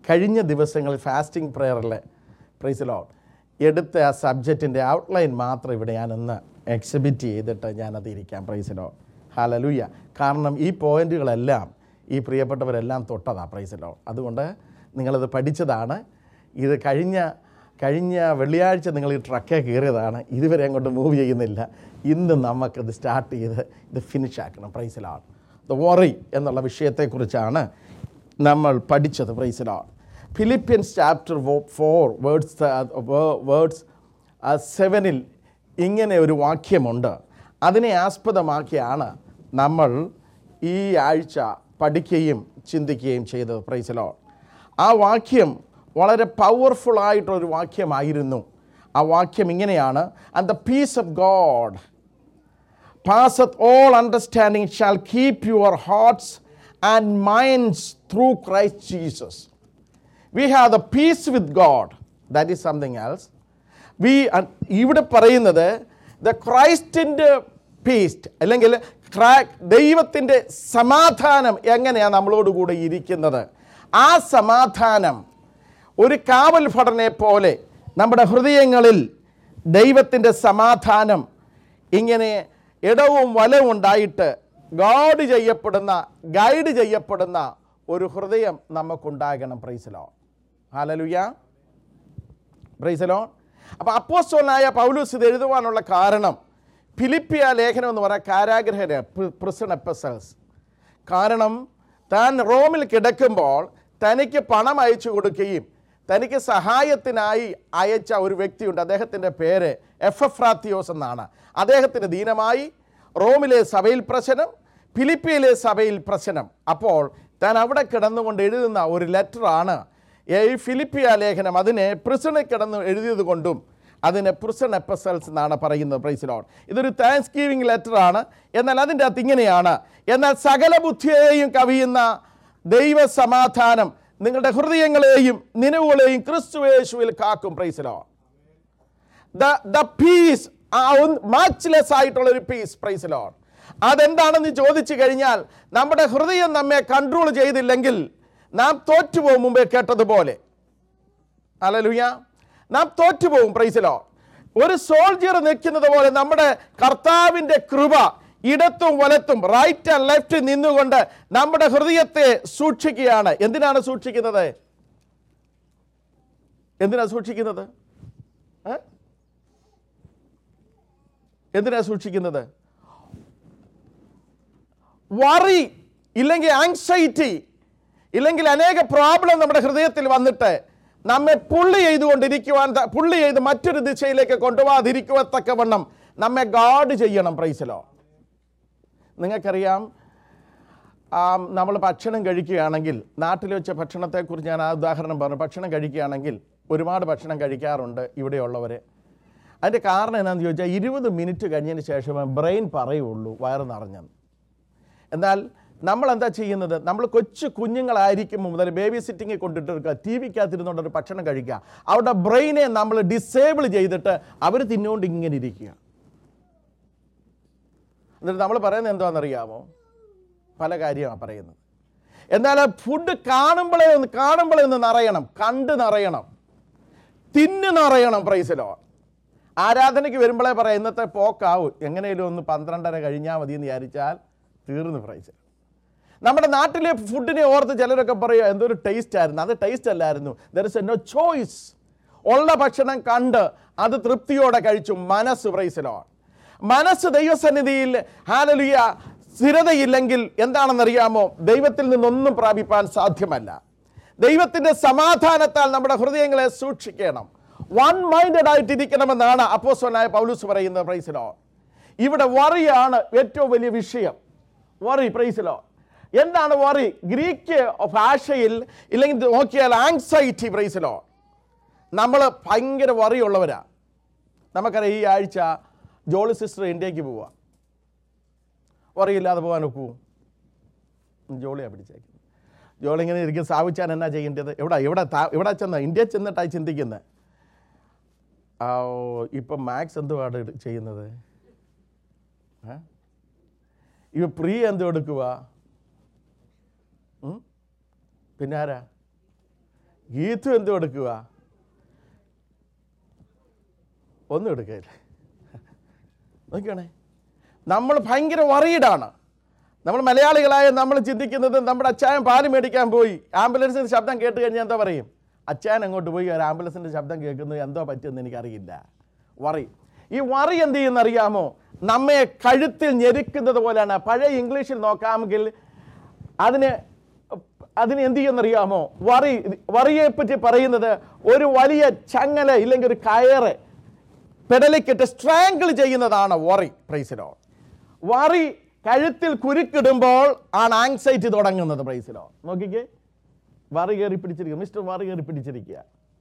കഴിഞ്ഞ ദിവസങ്ങളിൽ ഫാസ്റ്റിംഗ് പ്രെയറിൽ പ്രൈസിലോ എടുത്ത ആ സബ്ജക്റ്റിൻ്റെ ഔട്ട്ലൈൻ മാത്രം ഇവിടെ ഞാനൊന്ന് എക്സിബിറ്റ് ചെയ്തിട്ട് ഞാനത് ഇരിക്കാം പ്രൈസിലോ ഹാലലൂയ കാരണം ഈ പോയിന്റുകളെല്ലാം ഈ പ്രിയപ്പെട്ടവരെല്ലാം തൊട്ടതാണ് പ്രൈസിലോ അതുകൊണ്ട് നിങ്ങളത് പഠിച്ചതാണ് ഇത് കഴിഞ്ഞ കഴിഞ്ഞ വെള്ളിയാഴ്ച നിങ്ങൾ ഈ ട്രക്കേ കയറിയതാണ് ഇതുവരെ അങ്ങോട്ട് മൂവ് ചെയ്യുന്നില്ല ഇന്ന് നമുക്കത് സ്റ്റാർട്ട് ചെയ്ത് ഇത് ഫിനിഷ് ആക്കണം പ്രൈസിലാണ് ദ വറി എന്നുള്ള വിഷയത്തെക്കുറിച്ചാണ് നമ്മൾ പഠിച്ചത് പ്രൈസിലാണ് Philippians chapter four words words സെവനിൽ ഇങ്ങനെ ഒരു വാക്യമുണ്ട് അതിനെ ആസ്പദമാക്കിയാണ് നമ്മൾ ഈ ആഴ്ച പഠിക്കുകയും ചിന്തിക്കുകയും ചെയ്തത് പ്രൈസലോ ആ വാക്യം വളരെ പവർഫുൾ ആയിട്ടൊരു വാക്യമായിരുന്നു ആ വാക്യം ഇങ്ങനെയാണ് and the peace of God passeth all understanding shall keep your hearts and minds through Christ Jesus. We have the peace with God. That is something else. We ഇവിടെ പറയുന്നത് ദ ക്രൈസ്റ്റിൻ്റെ പീസ് അല്ലെങ്കിൽ ക്രാ- ദൈവത്തിൻ്റെ സമാധാനം എങ്ങനെയാണ് നമ്മളോട് കൂടെ ഇരിക്കുന്നത് ആ സമാധാനം ഒരു കാവൽ ഭടനെ പോലെ നമ്മുടെ ഹൃദയങ്ങളിൽ ദൈവത്തിൻ്റെ സമാധാനം ഇങ്ങനെ ഇടവും വലവും ഉണ്ടായിട്ട് ഗാഡ് ചെയ്യപ്പെടുന്ന ഗൈഡ് ചെയ്യപ്പെടുന്ന ഒരു ഹൃദയം നമുക്കുണ്ടാകണം പ്രൈസലോ ഹാലലുയ പ്രൈസലോ അപ്പോൾ അപ്പോസ്റ്റോനായ പൗലൂസ് ഇത് എഴുതുവാനുള്ള കാരണം ഫിലിപ്പിയ ലേഖനം എന്ന് പറയുന്ന കാരാഗ്രഹ പ്രിസൺ എപ്പസൽസ് കാരണം താൻ റോമിൽ കിടക്കുമ്പോൾ തനിക്ക് പണം അയച്ചു കൊടുക്കുകയും തനിക്ക് സഹായത്തിനായി അയച്ച ഒരു വ്യക്തിയുണ്ട് അദ്ദേഹത്തിൻ്റെ പേര് എഫഫ്രാത്തിയോസ് എന്നാണ് അദ്ദേഹത്തിന് ദീനമായി റോമിലെ സഭയിൽ പ്രശ്നം ഫിലിപ്പിയിലെ സഭയിൽ പ്രശ്നം അപ്പോൾ താൻ അവിടെ കിടന്നുകൊണ്ട് എഴുതുന്ന ഒരു ലെറ്ററാണ് ഈ ഫിലിപ്പിയ ലേഖനം അതിനെ പ്രിസണിൽ കിടന്ന് എഴുതിയത് കൊണ്ടും അതിനെ പ്രിസൺ എപ്പസൽസ് എന്നാണ് പറയുന്നത് പ്രൈസിലോൺ ഇതൊരു താങ്ക്സ് ഗീവിംഗ് ലെറ്ററാണ് എന്നാൽ അതിൻ്റെ അകത്ത് ഇങ്ങനെയാണ് എന്നാൽ സകല ബുദ്ധിയെയും കവിയുന്ന ദൈവ സമാധാനം നിങ്ങളുടെ ഹൃദയങ്ങളെയും നിലവുകളെയും ക്രിസ്തു യേശുവിൽ കാക്കും praise the Lord the the peace much less ആയിട്ടുള്ള ഒരു പീസ് പ്രൈസിലോ അതെന്താണെന്ന് ചോദിച്ചു കഴിഞ്ഞാൽ നമ്മുടെ ഹൃദയം നമ്മെ കൺട്രോൾ ചെയ്തില്ലെങ്കിൽ നാം തോറ്റുപോകും മുമ്പേ കേട്ടതുപോലെ അലലുയ നാം തോറ്റുപോകും പ്രൈസിലോ ഒരു സോൾജിയർ നിൽക്കുന്നത് പോലെ നമ്മുടെ കർത്താവിൻ്റെ കൃപ ഇടത്തും വലത്തും റൈറ്റ് ആൻഡ് ലെഫ്റ്റ് നിന്നുകൊണ്ട് നമ്മുടെ ഹൃദയത്തെ സൂക്ഷിക്കുകയാണ് എന്തിനാണ് സൂക്ഷിക്കുന്നത് എന്തിനാ സൂക്ഷിക്കുന്നത് ഏ? എന്തിനാ സൂക്ഷിക്കുന്നത് വറി ഇല്ലെങ്കിൽ ആങ്സൈറ്റി ഇല്ലെങ്കിൽ അനേക പ്രോബ്ലം നമ്മുടെ ഹൃദയത്തിൽ വന്നിട്ട് നമ്മെ പുള്ളി ചെയ്തുകൊണ്ടിരിക്കുവാൻ ത- പുള്ളി ചെയ്ത് മറ്റൊരു ദിശയിലേക്ക് കൊണ്ടുപോകാതിരിക്കുവത്തക്കവണ്ണം നമ്മെ ഗാഡ് ചെയ്യണം പ്രൈസലോ നിങ്ങൾക്കറിയാം നമ്മൾ ഭക്ഷണം കഴിക്കുകയാണെങ്കിൽ നാട്ടിൽ വെച്ച ഭക്ഷണത്തെക്കുറിച്ച് ഞാൻ ആ ഉദാഹരണം പറഞ്ഞു ഭക്ഷണം കഴിക്കുകയാണെങ്കിൽ ഒരുപാട് ഭക്ഷണം കഴിക്കാറുണ്ട് ഇവിടെയുള്ളവർ അതിൻ്റെ കാരണം എന്താണെന്ന് ചോദിച്ചാൽ ഇരുപത് മിനിറ്റ് കഴിഞ്ഞതിന് ശേഷമേ ബ്രെയിൻ പറയുള്ളൂ വയറ് നിറഞ്ഞെന്ന് എന്നാൽ നമ്മൾ എന്താ ചെയ്യുന്നത് നമ്മൾ കൊച്ചു കുഞ്ഞുങ്ങളായിരിക്കുമ്പോൾ മുതൽ ബേബി സിറ്റിങ്ങിൽ കൊണ്ടിട്ട് എടുക്കുക ടി വിക്കകത്തിരുന്നുകൊണ്ട് ഒരു ഭക്ഷണം കഴിക്കുക അവരുടെ ബ്രെയിനെ നമ്മൾ ഡിസേബിൾ ചെയ്തിട്ട് അവർ തിന്നുകൊണ്ട് ഇങ്ങനെ ഇരിക്കുക എന്നിട്ട് നമ്മൾ പറയുന്നത് എന്താണെന്നറിയാമോ പല കാര്യമാണ് പറയുന്നത് എന്നാൽ ഫുഡ് കാണുമ്പോഴേ ഒന്ന് കാണുമ്പോഴേ ഒന്ന് നിറയണം കണ്ട് നിറയണം തിന്നു നിറയണം പ്രൈസിലോ ആരാധനയ്ക്ക് വരുമ്പോഴേ പറയാം ഇന്നത്തെ പോക്കാവും എങ്ങനെയും ഒന്ന് പന്ത്രണ്ടര കഴിഞ്ഞാൽ മതി എന്ന് വിചാരിച്ചാൽ തീർന്നു പ്രൈസ് നമ്മുടെ നാട്ടിലെ ഫുഡിനെ ഓർത്ത് ചിലരൊക്കെ പറയുക എന്തൊരു ടേസ്റ്റ് ആയിരുന്നു അത് ടേസ്റ്റ് അല്ലായിരുന്നു there is a no choice ഉള്ള ഭക്ഷണം കണ്ട് അത് തൃപ്തിയോടെ കഴിച്ചു മനസ്സ് പ്രൈസിലോ മനസ്സ് ദൈവസന്നിധിയിൽ ഹാലലിയ സ്ഥിരതയില്ലെങ്കിൽ എന്താണെന്നറിയാമോ ദൈവത്തിൽ നിന്നൊന്നും പ്രാപിപ്പാൻ സാധ്യമല്ല ദൈവത്തിൻ്റെ സമാധാനത്താൽ നമ്മുടെ ഹൃദയങ്ങളെ സൂക്ഷിക്കണം വൺ മൈൻഡഡ് ആയിട്ടിരിക്കണമെന്നാണ് അപ്പോസ്വനായ പൗലൂസ് പറയുന്നത് പ്രൈസിലോ ഇവിടെ വറിയാണ് ഏറ്റവും വലിയ വിഷയം വറി പ്രൈസിലോ എന്താണ് വറി ഗ്രീക്ക് ഭാഷയിൽ ഇല്ലെങ്കിൽ നോക്കിയാൽ ആങ്സൈറ്റി പ്രൈസിലോ നമ്മൾ ഭയങ്കര വറിയുള്ളവരാ നമുക്കറിയാം ഈ ആഴ്ച ജോളി സിസ്റ്റർ ഇന്ത്യക്ക് പോവുക വറിയില്ലാതെ പോകാൻ ഒക്കൂ ജോളിയാണ് പിടിച്ചേക്കുന്നത് ജോളി ഇങ്ങനെ ഇരിക്കും സ്ഥാപിച്ചാൽ എന്നാ ചെയ്യേണ്ടത് എവിടെ എവിടെ താ- എവിടെ ചെന്ന് ഇന്ത്യ ചെന്നിട്ടായി ചിന്തിക്കുന്നത് ആ, ഓ, ഇപ്പം മാക്സ് എന്തുവാണ് ഇത് ചെയ്യുന്നത് ഏ? ഇവ പ്രിയ എന്ത് എടുക്കുക ഉം? പിന്നെ ആരാ ഗീത്തു എന്തും എടുക്കുക ഒന്നും എടുക്കില്ല നോക്കിയാണേ നമ്മൾ ഭയങ്കര വറീഡാണ് നമ്മൾ മലയാളികളായ നമ്മൾ ചിന്തിക്കുന്നത് നമ്മുടെ അച്ചായൻ പാല് മേടിക്കാൻ പോയി ആംബുലൻസിൻ്റെ ശബ്ദം കേട്ട് കഴിഞ്ഞാൽ എന്താ പറയും അച്ചായൻ അങ്ങോട്ട് പോയി ഒരു ആംബുലൻസിൻ്റെ ശബ്ദം കേൾക്കുന്നത് എന്തോ പറ്റുമെന്ന് എനിക്കറിയില്ല വറി ഈ വറി എന്ത് ചെയ്യുന്നറിയാമോ നമ്മെ കഴുത്തിൽ ഞെരുക്കുന്നത് പോലെയാണ് പഴയ ഇംഗ്ലീഷിൽ നോക്കാമെങ്കിൽ അതിന് അതിന് എന്ത് ചെയ്യുന്നറിയാമോ വറി വറിയെ പറ്റി പറയുന്നത് ഒരു വലിയ ചങ്ങല ഇല്ലെങ്കിൽ ഒരു കയറ് പെടലിക്കിട്ട് സ്ട്രാങ്കിൾ ചെയ്യുന്നതാണ് വറി പ്രൈസിലോ വറി കഴുത്തിൽ കുരുക്കിടുമ്പോൾ ആണ് ആങ്സൈറ്റി തുടങ്ങുന്നത് പ്രൈസിലോ നോക്കിക്കേ വറി കയറി പിടിച്ചിരിക്കുക മിസ്റ്റർ വറി കയറി പിടിച്ചിരിക്കുക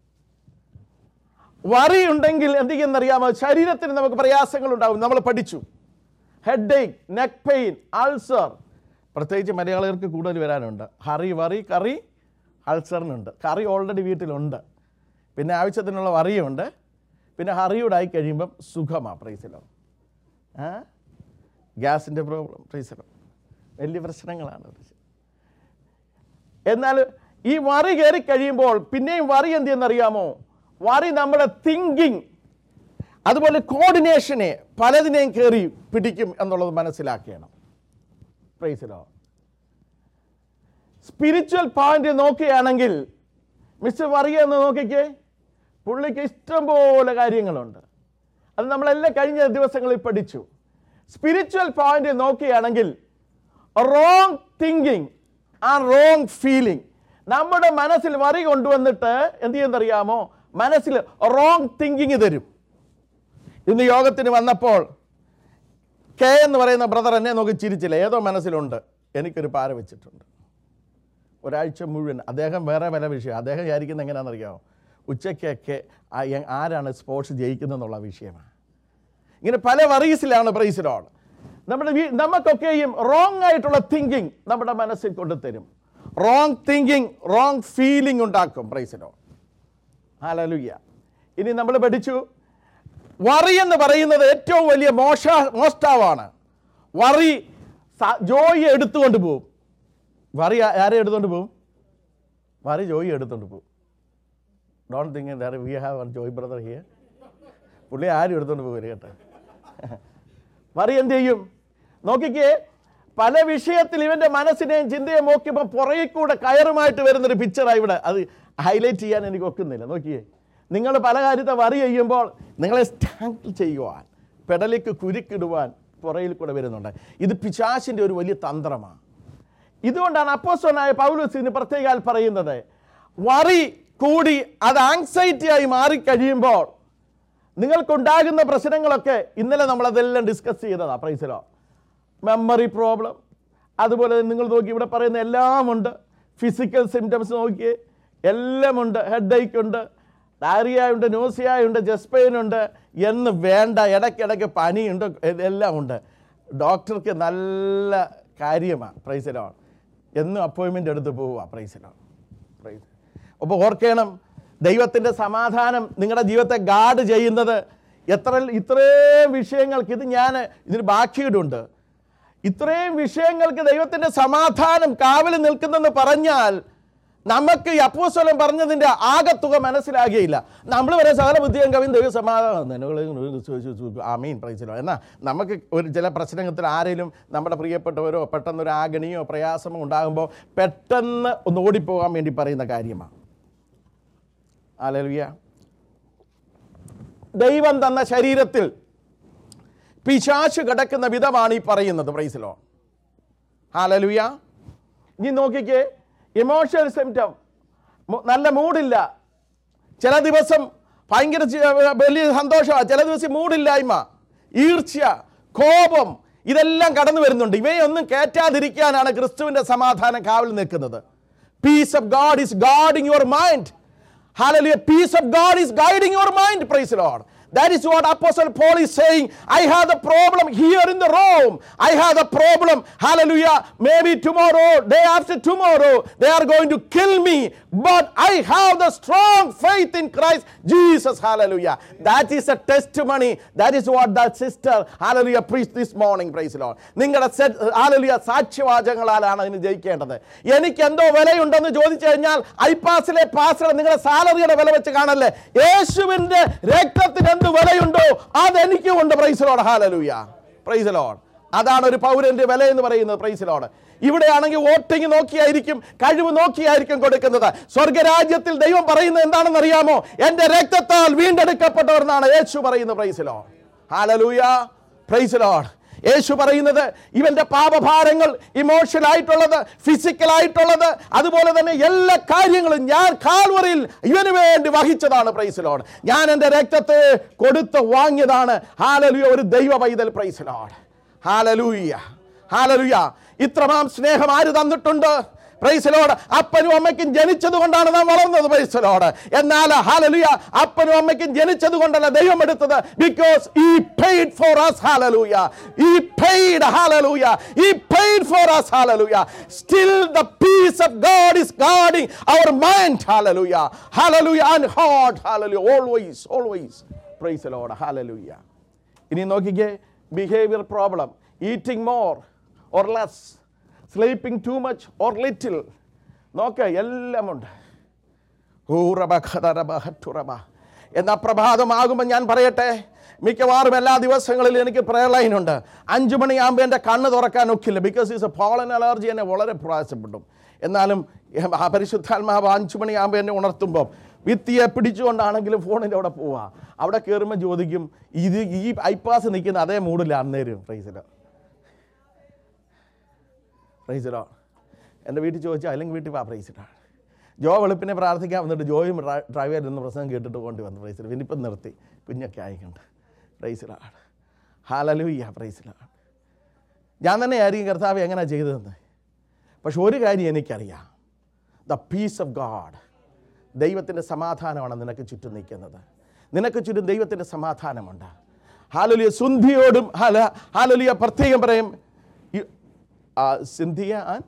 വറി ഉണ്ടെങ്കിൽ എന്ത് ചെയ്യുന്നറിയാമോ ശരീരത്തിന് നമുക്ക് പ്രയാസങ്ങൾ ഉണ്ടാകും നമ്മൾ പഠിച്ചു headache neck pain ulcer പ്രത്യേകിച്ച് മലയാളികൾക്ക് കൂടുതൽ വരാനുണ്ട് ഹറി വറി കറി അൾസറിനുണ്ട് കറി ഓൾറെഡി വീട്ടിലുണ്ട് പിന്നെ ആവശ്യത്തിനുള്ള വറിയുണ്ട് പിന്നെ ഹറിയോടായി കഴിയുമ്പം സുഖമാണ് പ്രൈസിലോ ആ ഗ്യാസിൻ്റെ പ്രോബ്ലം പ്രൈസിലോ വലിയ പ്രശ്നങ്ങളാണ് എന്നാൽ ഈ വറി കയറി കഴിയുമ്പോൾ പിന്നെയും വറി എന്ത് ചെയ്യുന്നറിയാമോ വറി നമ്മുടെ തിങ്കിങ് അതുപോലെ കോർഡിനേഷനെ പലതിനെയും കയറി പിടിക്കും എന്നുള്ളത് മനസ്സിലാക്കണം പ്രൈസിലോ സ്പിരിച്വൽ പോയിന്റ് നോക്കുകയാണെങ്കിൽ മിസ്റ്റർ വറിയ എന്ന് നോക്കിക്കേ പുള്ളിക്ക് ഇഷ്ടംപോലെ കാര്യങ്ങളുണ്ട് അത് നമ്മളെല്ലാം കഴിഞ്ഞ ദിവസങ്ങളിൽ പഠിച്ചു സ്പിരിച്വൽ പോയിന്റ് നോക്കുകയാണെങ്കിൽ റോങ് തിങ്കിങ് ആ റോങ് ഫീലിംഗ് നമ്മുടെ മനസ്സിൽ വറി കൊണ്ടുവന്നിട്ട് എന്ത് ചെയ്യുന്നറിയാമോ മനസ്സിൽ റോങ് തിങ്കിങ് തരും ഇന്ന് യോഗത്തിന് വന്നപ്പോൾ കെ എന്ന് പറയുന്ന ബ്രദർ എന്നെ നോക്കി ചിരിച്ചില്ല ഏതോ മനസ്സിലുണ്ട് എനിക്കൊരു പാര വെച്ചിട്ടുണ്ട് ഒരാഴ്ച മുഴുവൻ അദ്ദേഹം വേറെ പല വിഷയം അദ്ദേഹം വിചാരിക്കുന്നത് എങ്ങനെയാണെന്നറിയാമോ ഉച്ചയ്ക്കൊക്കെ ആ- എ- ആരാണ് സ്പോർട്സ് ജയിക്കുന്നതെന്നുള്ള വിഷയമാണ് ഇങ്ങനെ പല വറീസിലാണ് പ്രൈസിലോൾ നമ്മുടെ വീ- നമുക്കൊക്കെയും റോങ് ആയിട്ടുള്ള തിങ്കിങ് നമ്മുടെ മനസ്സിൽ കൊണ്ടുതരും റോങ് തിങ്കിങ് റോങ് ഫീലിംഗ് ഉണ്ടാക്കും പ്രൈസിലോൾ ഹാലലുയ്യ ഇനി നമ്മൾ പഠിച്ചു വറി എന്ന് പറയുന്നത് ഏറ്റവും വലിയ മോശ മോഷ്ടാവാണ് വറി സ- ജോയി എടുത്തുകൊണ്ട് പോകും വറി ആ- ആരെ എടുത്തുകൊണ്ട് പോകും വറി ജോയി എടുത്തുകൊണ്ട് പോകും don't think we have joy brother here പുള്ളി ആരും എടുത്തുകൊണ്ട് പോകില്ല കേട്ടോ വറി എന്ത് ചെയ്യും നോക്കിക്കേ പല വിഷയത്തിൽ ഇവന്റെ മനസ്സിനെയും ചിന്തയും നോക്കിയപ്പോൾ പുറകെ കൂടെ കയറുമായിട്ട് വരുന്നൊരു പിക്ചറാണ് ഇവിടെ അത് ഹൈലൈറ്റ് ചെയ്യാൻ എനിക്ക് ഒക്കുന്നില്ല നോക്കിയേ നിങ്ങൾ പല കാര്യത്തെ വറി ചെയ്യുമ്പോൾ നിങ്ങളെ സ്റ്റാങ്കിൾ ചെയ്യുവാൻ പെടലേക്ക് കുരുക്കിടുവാൻ പുറയിൽ കൂടെ വരുന്നുണ്ട് ഇത് പിശാശിൻ്റെ ഒരു വലിയ തന്ത്രമാണ് ഇതുകൊണ്ടാണ് അപ്പോസ്തലനായ പൗലോസിന് പ്രത്യേകാൽ പറയുന്നത് വറി കൂടി അത് ആങ്സൈറ്റി ആയി മാറിക്കഴിയുമ്പോൾ നിങ്ങൾക്കുണ്ടാകുന്ന പ്രശ്നങ്ങളൊക്കെ ഇന്നലെ നമ്മളതെല്ലാം ഡിസ്കസ് ചെയ്തതാണ് പ്രൈസിലോ മെമ്മറി പ്രോബ്ലം അതുപോലെ തന്നെ നിങ്ങൾ നോക്കി ഇവിടെ പറയുന്ന എല്ലാം ഉണ്ട് ഫിസിക്കൽ സിംറ്റംസ് നോക്കിയേ എല്ലാം ഉണ്ട് ഹെഡ് ഏക്ക് ഉണ്ട് ഡയറിയ ഉണ്ട് നോസിയ ഉണ്ട് ചെസ്റ്റ് പെയിൻ ഉണ്ട് എന്ന് വേണ്ട ഇടയ്ക്കിടയ്ക്ക് പനിയുണ്ട് ഇതെല്ലാം ഉണ്ട് ഡോക്ടർക്ക് നല്ല കാര്യമാണ് പ്രൈസിലോ എന്നും അപ്പോയിൻമെൻ്റ് എടുത്ത് പോവുക പ്രൈസിലോ പ്രൈസ് അപ്പോൾ ഓർക്കണം ദൈവത്തിൻ്റെ സമാധാനം നിങ്ങളുടെ ജീവിതത്തെ ഗാർഡ് ചെയ്യുന്നത് എത്ര ഇത്രയും വിഷയങ്ങൾക്ക് ഇത് ഞാൻ ഇതിന് ബാക്കിയിടുണ്ട് ഇത്രയും വിഷയങ്ങൾക്ക് ദൈവത്തിൻ്റെ സമാധാനം കാവൽ നിൽക്കുന്നെന്ന് പറഞ്ഞാൽ നമുക്ക് ഈ അപ്പോസ്വലം പറഞ്ഞതിൻ്റെ ആകത്തുക മനസ്സിലാകുകയില്ല നമ്മൾ വരെ സകല ബുദ്ധിയും കവിയും ദൈവ സമാധാനം ആമീൻ പ്രൈസിലോ എന്നാൽ നമുക്ക് ഒരു ചില പ്രശ്നത്തിൽ ആരെങ്കിലും നമ്മുടെ പ്രിയപ്പെട്ടവരോ പെട്ടെന്നൊരു ആഗണിയോ പ്രയാസമോ ഉണ്ടാകുമ്പോൾ പെട്ടെന്ന് ഒന്ന് ഓടിപ്പോകാൻ വേണ്ടി പറയുന്ന കാര്യമാണ് ആലലുയ ദൈവം തന്ന ശരീരത്തിൽ പിശാശ് കിടക്കുന്ന വിധമാണ് ഈ പറയുന്നത് പ്രൈസിലോ ഹാലലുയ ഇനി നോക്കിക്കേ ഇമോഷണൽ സിംറ്റം നല്ല മൂഡില്ല ചില ദിവസം ഭയങ്കര ചി- വലിയ സന്തോഷമാണ് ചില ദിവസം മൂഡില്ലായ്മ ഈർഷ്യ കോപം ഇതെല്ലാം കടന്നു വരുന്നുണ്ട് ഇവയൊന്നും കയറ്റാതിരിക്കാനാണ് ക്രിസ്തുവിൻ്റെ സമാധാനം കാവൽ നിൽക്കുന്നത് peace of God is guarding your mind hallelujah peace of God is guiding your mind praise Lord That is what Apostle Paul is saying. I have the problem here in the Rome. I have the problem. Hallelujah. Maybe tomorrow, day after tomorrow, they are going to kill me. But I have the strong faith in Christ Jesus. Hallelujah. That is a testimony. That is what that sister, hallelujah, preached this morning. Praise the Lord. നിങ്ങളുടെ ഹാലലുയ സാക്ഷ്യവാചകങ്ങളാലാണ് അതിന് ജയിക്കേണ്ടത് എനിക്ക് എന്തോ വിലയുണ്ടെന്ന് ചോദിച്ചു കഴിഞ്ഞാൽ ഐപാസിലെ പാസിലെ നിങ്ങളുടെ സാലറിയുടെ വില വെച്ച് കാണല്ലേ യേശുവിന്റെ രക്തത്തിന് എന്ത് വിലയുണ്ടോ അതെനിക്കുമുണ്ട് praise Lord hallelujah praise Lord അതാണ് ഒരു പൗരന്റെ വില എന്ന് പറയുന്നത് പ്രൈസ് ലോഡ് ഇവിടെയാണെങ്കിൽ വോട്ടിംഗ് നോക്കിയായിരിക്കും കഴിവ് നോക്കിയായിരിക്കും കൊടുക്കുന്നത് സ്വർഗരാജ്യത്തിൽ ദൈവം പറയുന്നത് എന്താണെന്ന് അറിയാമോ എന്റെ രക്തത്താൽ വീണ്ടെടുക്കപ്പെട്ടവർന്നാണ് യേശു പറയുന്നത് praise Lord hallelujah praise Lord യേശു പറയുന്നത് ഇവന്റെ പാപഭാരങ്ങൾ ഇമോഷണൽ ആയിട്ടുള്ളത് ഫിസിക്കൽ ആയിട്ടുള്ളത് അതുപോലെ തന്നെ എല്ലാ കാര്യങ്ങളും ഞാൻ കാൽവറിൽ ഇവന് വേണ്ടി വഹിച്ചതാണ് പ്രൈസിലോട് ഞാൻ എൻ്റെ രക്തത്തെ കൊടുത്ത് വാങ്ങിയതാണ് ഹാലലുയ ഒരു ദൈവ പൈതൽ പ്രൈസിലോട് ഹാലലൂയ ഹാലലുയ ഇത്രമാം സ്നേഹം ആര് തന്നിട്ടുണ്ട് പ്രൈസലോട് അപ്പനും അമ്മയ്ക്കും ജനിച്ചത് കൊണ്ടാണ് നാം വളർന്നത് പ്രൈസലോട് എന്നാൽ ഹാലലുയ അപ്പനും അമ്മയ്ക്കും ജനിച്ചത് കൊണ്ടല്ല ദൈവം എടുത്തത് because he paid for us hallelujah he paid hallelujah he paid for us hallelujah still the peace of God is guarding our mind hallelujah hallelujah and heart hallelujah always always praise the Lord hallelujah ഇനി നോക്കിക്കേ behaviour problem eating more or less sleeping too much or little നോക്ക് എല്ലാമുണ്ട് ഊറബ ഖദറബ ഹറ്റുറബ എന്ന പ്രഭാതമാകുമ്പോൾ ഞാൻ പറയട്ടെ മിക്കവാറും എല്ലാ ദിവസങ്ങളിലും എനിക്ക് പ്രയർ ലൈൻ ഉണ്ട് അഞ്ചു മണിയാകുമ്പോൾ എൻ്റെ കണ്ണ് തുറക്കാൻ ഒക്കില്ല because is a pollen allergy എന്നെ വളരെ പ്രയാസപ്പെടും എന്നാലും ആ പരിശുദ്ധാത്മാവ് അഞ്ചു മണിയാകുമ്പോൾ എന്നെ ഉണർത്തുമ്പോൾ വിത്തിയെ പിടിച്ചുകൊണ്ടാണെങ്കിലും ഫോണിൻ്റെ അവിടെ പോവുക അവിടെ കയറുമ്പോൾ ചോദിക്കും ഇത് ഈ ഐപ്പാസ് നിൽക്കുന്ന അതേ മൂഡില്ല അന്നേരം പ്രൈസിലോ പ്രൈസിലോ എൻ്റെ വീട്ടിൽ ചോദിച്ചാൽ അല്ലെങ്കിൽ വീട്ടിൽ വാ പ്രൈസിലാണ് ജോ വെളുപ്പിനെ പ്രാർത്ഥിക്കാൻ വന്നിട്ട് ജോയും ഡ്രൈവർ നിന്ന് പ്രസംഗം കേട്ടിട്ട് കൊണ്ട് വന്നു പ്രൈസിൽ പിന്നിപ്പം നിർത്തി കുഞ്ഞൊക്കെ ആയിക്കൊണ്ട് പ്രൈസിലാണ് ഹാലലൂയ്യ പ്രൈസിലാണ് ഞാൻ തന്നെ ആയിരിക്കും കർത്താവ് എങ്ങനെ ചെയ്തതെന്ന് പക്ഷെ ഒരു കാര്യം എനിക്കറിയാം ദ പീസ് ഓഫ് ഗാഡ് ദൈവത്തിൻ്റെ സമാധാനമാണ് നിനക്ക് ചുറ്റും നിൽക്കുന്നത് നിനക്ക് ചുറ്റും ദൈവത്തിൻ്റെ സമാധാനമുണ്ട് ഹാലലിയ സുന്ധിയോടും ഹാല ഹാലലിയ പ്രത്യേകം പറയും യു- ആ, സിന്ധിയ ആൻഡ്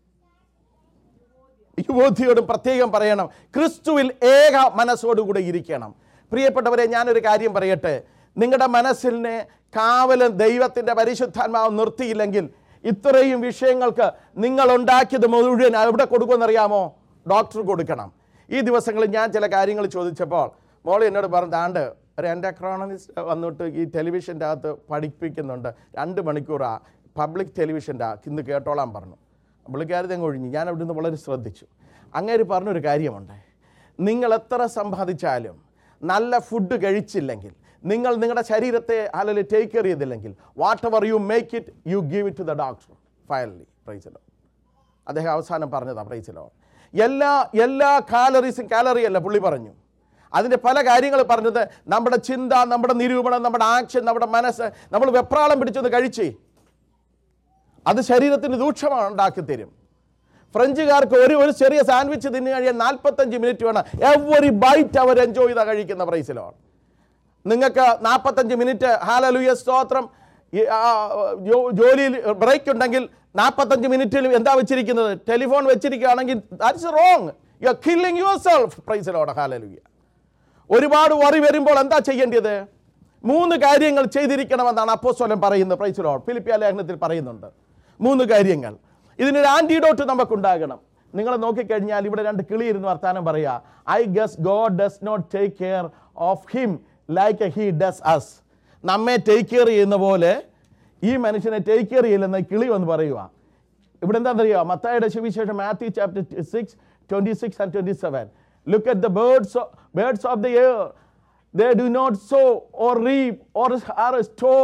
യുവതിയോടും പ്രത്യേകം പറയണം ക്രിസ്തുവിൽ ഏക മനസ്സോടുകൂടെ ഇരിക്കണം പ്രിയപ്പെട്ടവരെ ഞാനൊരു കാര്യം പറയട്ടെ നിങ്ങളുടെ മനസ്സിനെ കാവലും ദൈവത്തിൻ്റെ പരിശുദ്ധാത്മാവ് നിർത്തിയില്ലെങ്കിൽ ഇത്രയും വിഷയങ്ങൾക്ക് നിങ്ങൾ ഉണ്ടാക്കിയത് മുഴുവൻ എവിടെ കൊടുക്കുമെന്നറിയാമോ ഡോക്ടർ കൊടുക്കണം ഈ ദിവസങ്ങളിൽ ഞാൻ ചില കാര്യങ്ങൾ ചോദിച്ചപ്പോൾ മോളെ എന്നോട് പറഞ്ഞാണ്ട് ഒരു എൻഡക്രോണമിസ്റ്റ് വന്നിട്ട് ഈ ടെലിവിഷൻ്റെ അകത്ത് പഠിപ്പിക്കുന്നുണ്ട് രണ്ട് മണിക്കൂറാ പബ്ലിക് ടെലിവിഷൻ്റെ ഇന്ന് കേട്ടോളാൻ പറഞ്ഞു പുള്ളിക്കാരത്തെ അങ്ങ് ഒഴിഞ്ഞു ഞാൻ അവിടെ നിന്ന് വളരെ ശ്രദ്ധിച്ചു അങ്ങേര് പറഞ്ഞൊരു കാര്യമുണ്ട് നിങ്ങൾ എത്ര സമ്പാദിച്ചാലും നല്ല ഫുഡ് കഴിച്ചില്ലെങ്കിൽ നിങ്ങൾ നിങ്ങളുടെ ശരീരത്തെ അല്ലെങ്കിൽ ടേക്ക് കെയർ ചെയ്തില്ലെങ്കിൽ whatever you make it you give it to the doctor finally praise the Lord അദ്ദേഹം അവസാനം പറഞ്ഞതാ പ്രൈസിലോ എല്ലാ എല്ലാ കാലറീസും കാലറി അല്ല പുള്ളി പറഞ്ഞു അതിൻ്റെ പല കാര്യങ്ങൾ പറഞ്ഞത് നമ്മുടെ ചിന്ത നമ്മുടെ നിരൂപണം നമ്മുടെ ആക്ഷൻ നമ്മുടെ മനസ്സ് നമ്മൾ വെപ്രാളം പിടിച്ചൊന്ന് കഴിച്ചേ അത് ശരീരത്തിന് ദൂക്ഷമാണ് ഉണ്ടാക്കി തരും ഫ്രഞ്ചുകാർക്ക് ഒരു ഒരു ചെറിയ സാൻഡ്വിച്ച് തിന്നു കഴിയാൻ നാൽപ്പത്തഞ്ച് മിനിറ്റ് വേണം എവറി ബൈറ്റ് അവർ എൻജോയ് ചെയ്താൽ കഴിക്കുന്ന പ്രൈസിലാണ് നിങ്ങൾക്ക് നാൽപ്പത്തഞ്ച് മിനിറ്റ് ഹാലലുയ സ്തോത്രം ഈ, ആ, ജോ- ജോലിയിൽ ബ്രേക്ക് ഉണ്ടെങ്കിൽ നാൽപ്പത്തഞ്ച് മിനിറ്റിൽ എന്താ വെച്ചിരിക്കുന്നത് ടെലിഫോൺ വെച്ചിരിക്കുകയാണെങ്കിൽ that's wrong you are killing yourself പ്രൈസിലോടെ ഹാലലുയ ഒരുപാട് വറി വരുമ്പോൾ എന്താ ചെയ്യേണ്ടത് മൂന്ന് കാര്യങ്ങൾ ചെയ്തിരിക്കണമെന്നാണ് അപ്പോസ്വലം പറയുന്നത് പ്രൈസിലോ ഫിലിപ്പിയ ലേഖനത്തിൽ പറയുന്നുണ്ട് മൂന്ന് കാര്യങ്ങൾ ഇതിനൊരു ആൻറ്റിഡോട്ട് നമുക്കുണ്ടാകണം നിങ്ങൾ നോക്കിക്കഴിഞ്ഞാൽ ഇവിടെ രണ്ട് കിളി ഇരുന്ന് വർത്താനം പറയാ I guess God does not take care of him like he does us നമ്മെ ടേക്ക് കെയർ ചെയ്യുന്ന പോലെ ഈ മനുഷ്യനെ ടേക്ക് കെയർ ചെയ്യില്ലെന്ന് കിളി വന്ന് പറയുക ഇവിടെ എന്താണെന്നറിയോ മത്തായുടെ സുവിശേഷം Matthew chapter six twenty six and twenty seven look at the birds birds of the air they do not sow or reap or are store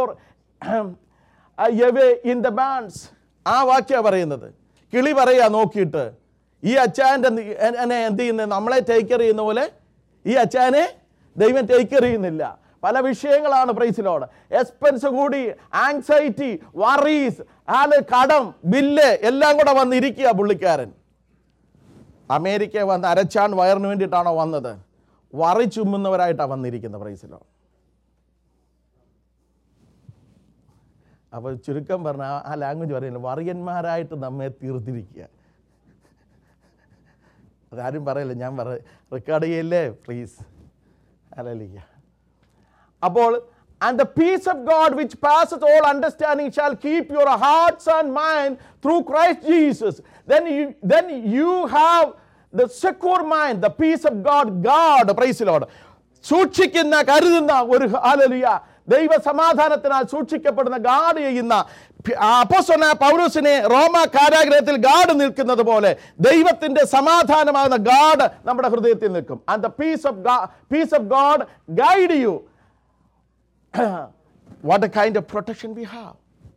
away in the barns ആ വാക്യ പറയുന്നത് കിളി പറയാ നോക്കിയിട്ട് ഈ അച്ചാൻ്റെ എന്നെ എന്ത് ചെയ്യുന്നത് നമ്മളെ ടേക്ക് കെയർ ചെയ്യുന്ന പോലെ ഈ അച്ചാനെ ദൈവം ടേക്ക് കെയർ ചെയ്യുന്നില്ല പല വിഷയങ്ങളാണ് പ്രൈസിലോട് എക്സ്പെൻസ് കൂടി ആങ്സൈറ്റി വറീസ് ആള് കടം ബില്ല് എല്ലാം കൂടെ വന്നിരിക്കുക പുള്ളിക്കാരൻ അമേരിക്ക വന്ന് അരച്ചാൻ വയറിന് വേണ്ടിയിട്ടാണോ വന്നത് വറി ചുമ്മുന്നവരായിട്ടാണ് വന്നിരിക്കുന്നത് പ്രൈസിലോ അപ്പോൾ ചുരുക്കം പറഞ്ഞ ആ ലാംഗ്വേജ് പറയുന്നത് വറിയന്മാരായിട്ട് നമ്മെ തീർത്തിരിക്കുക അതാരും പറയില്ല ഞാൻ പറ റെക്കോർഡ് ചെയ്യല്ലേ പ്ലീസ് അല്ലല്ല അപ്പോൾ and the peace of God which passes all understanding shall keep your hearts and mind through Christ Jesus then you then you have the secure mind the peace of God God praise the Lord സൂക്ഷിക്കുന്ന കരുതുന്ന ഒരു ഹാലലിയ ദൈവ സമാധാനത്തിനാൽ സൂക്ഷിക്കപ്പെടുന്ന God ചെയ്യുന്ന അപ്പോസ്തലന പൗരൂസിനെ റോമ കാരാഗ്രഹത്തിൽ God നിൽക്കുന്നത് പോലെ ദൈവത്തിന്റെ സമാധാനമാകുന്ന ഗാഡ് നമ്മുടെ ഹൃദയത്തിൽ നിൽക്കും and the peace of peace of God guide you what a kind of protection we have